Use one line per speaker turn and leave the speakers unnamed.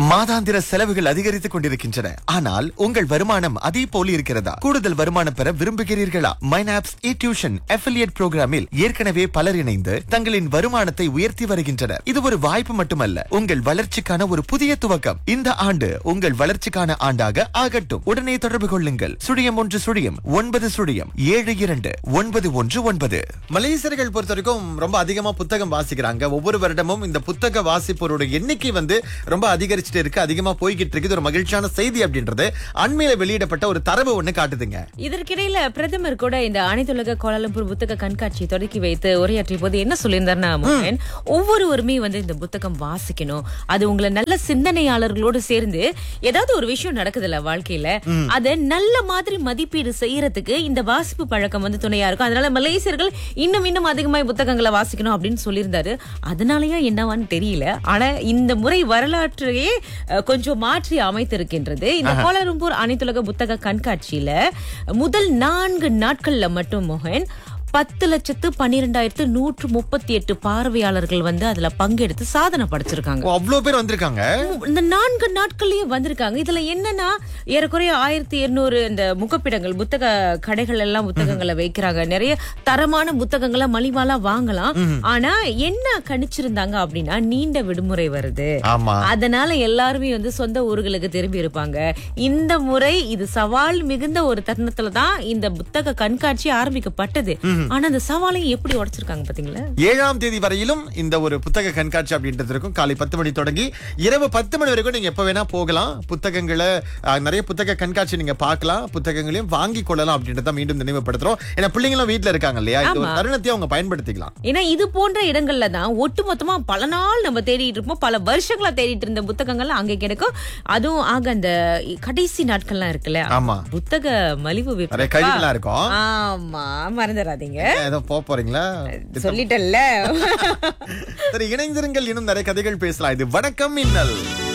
மாதாந்திர செலவுகள் அதிகரித்துக் கொண்டிருக்கின்றன ஆனால் உங்கள் வருமானம் அதே போல இருக்கிறதா கூடுதல் வருமானம் பெற விரும்புகிறீர்களா மைனாப்ஸ் இ டியூஷன் அஃபிலியேட் புரோகிராமில் ஏற்கனவே பலர் இணைந்து தங்களின் வருமானத்தை உயர்த்தி வருகின்றனர் இது ஒரு வாய்ப்பு மட்டுமல்ல உங்கள் வளர்ச்சிக்கான ஒரு புதிய துவக்கம் இந்த ஆண்டு உங்கள் வளர்ச்சிக்கான ஆண்டாக ஆகட்டும் உடனே தொடர்பு கொள்ளுங்கள் சுழியம் ஒன்று சுழியம் ஒன்பது சுழியம் ஏழு இரண்டு ஒன்பது ஒன்று ஒன்பது மலேசியர்கள் பொறுத்த வரைக்கும் ரொம்ப அதிகமா புத்தகம் வாசிக்கிறாங்க ஒவ்வொரு வருடமும் இந்த புத்தக வாசிப்போரோட எண்ணிக்கை வந்து ரொம்ப அதிகரிச்சுட்டு இருக்கு அதிகமா போய்கிட்டு இருக்கு இது ஒரு மகிழ்ச்சியான செய்தி அப்படின்றது அண்மையில வெளியிடப்பட்ட ஒரு தரவு ஒண்ணு காட்டுதுங்க
இதற்கிடையில பிரதமர் கூட இந்த அனைத்துலக கோலாலம்பூர் புத்தக கண்காட்சி தொடக்கி வைத்து உரையாற்றிய போது என்ன சொல்லியிருந்தாருன்னா மோகன் ஒவ்வொருவருமே வந்து இந்த புத்தகம் வாசிக்கணும் அது உங்களை நல்ல சிந்தனையாளர்களோடு சேர்ந்து ஏதாவது ஒரு விஷயம் நடக்குதுல்ல வாழ்க்கையில அத நல்ல மாதிரி மதிப்பீடு செய்யறதுக்கு இந்த வாசிப்பு பழக்கம் வந்து துணையா இருக்கும் அதனால மலேசியர்கள் இன்னும் இன்னும் அதிகமாய் புத்தகங்களை வாசிக்கணும் அப்படின்னு சொல்லியிருந்தாரு அதனாலயா என்னவான்னு தெரியல ஆனா இந்த முறை வரலாற்றையே அஹ், கொஞ்சம் மாற்றி அமைத்திருக்கின்றது இந்த கோலாலம்பூர் அனைத்துலக புத்தக கண்காட்சியில முதல் நான்கு நாட்கள்ல மட்டும் மோகன் பத்து லட்சத்து பன்னிரெண்டாயிரத்து நூற்று முப்பத்தி எட்டு பார்வையாளர்கள் வந்து அதுல பங்கெடுத்து சாதனை படைச்சிருக்காங்க
ஓ, அவ்வளவு பேர் வந்திருக்காங்க
இந்த நான்கு நாட்கள்லயே வந்திருக்காங்க இதுல என்னன்னா ஏறக்குறைய ஆயிரத்தி இருநூறு இந்த முகப்பிடங்கள் புத்தக கடைகள் எல்லாம் புத்தகங்களை வைக்கிறாங்க நிறைய தரமான புத்தகங்களை மலிவாலா வாங்கலாம் ஆனா என்ன கணிச்சிருந்தாங்க அப்படின்னா நீண்ட விடுமுறை வருது
ஆமா
அதனால எல்லாருமே வந்து சொந்த ஊர்களுக்கு திரும்பி இருப்பாங்க இந்த முறை இது சவால் மிகுந்த ஒரு தருணத்துல தான் இந்த புத்தக கண்காட்சி ஆரம்பிக்கப்பட்டது ஆனா அந்த சவாலையும் எப்படி உடைச்சிருக்காங்க பாத்தீங்களா
ஏழாம் தேதி வரையிலும் இந்த ஒரு புத்தக கண்காட்சி அப்படின்றது இருக்கும் காலை பத்து மணி தொடங்கி இரவு பத்து மணி வரைக்கும் நீங்க எப்ப வேணா போகலாம் புத்தகங்களை அஹ், நிறைய புத்தக கண்காட்சி நீங்க பார்க்கலாம் புத்தகங்களையும் வாங்கி கொள்ளலாம் அப்படின்றத மீண்டும் நினைவுபடுத்துறோம் ஏன்னா பிள்ளைங்களும் வீட்ல இருக்காங்க இல்லையா இது ஒரு தருணத்தையும் அவங்க பயன்படுத்திக்கலாம்
ஏன்னா இது போன்ற இடங்கள்ல தான் ஒட்டுமொத்தமா பல நாள் நம்ம தேடிட்டு இருப்போம் பல வருஷங்களா தேடிட்டு இருந்த புத்தகங்கள் அங்க கிடைக்கும் அதுவும் ஆக அந்த கடைசி நாட்கள்லாம் இருக்குல்ல
ஆமா
புத்தக மலிவு
நிறைய
விற்பனை
கழிவுலாம் இருக்கும்
ஆமா மறந்துடாதீங்க
ஏதோ போக போறீங்களா
சொல்லிட்டல்ல
சரி இணைந்திருங்கள் இன்னும் நிறைய கதைகள் பேசலாம் இது வணக்கம் மின்னல்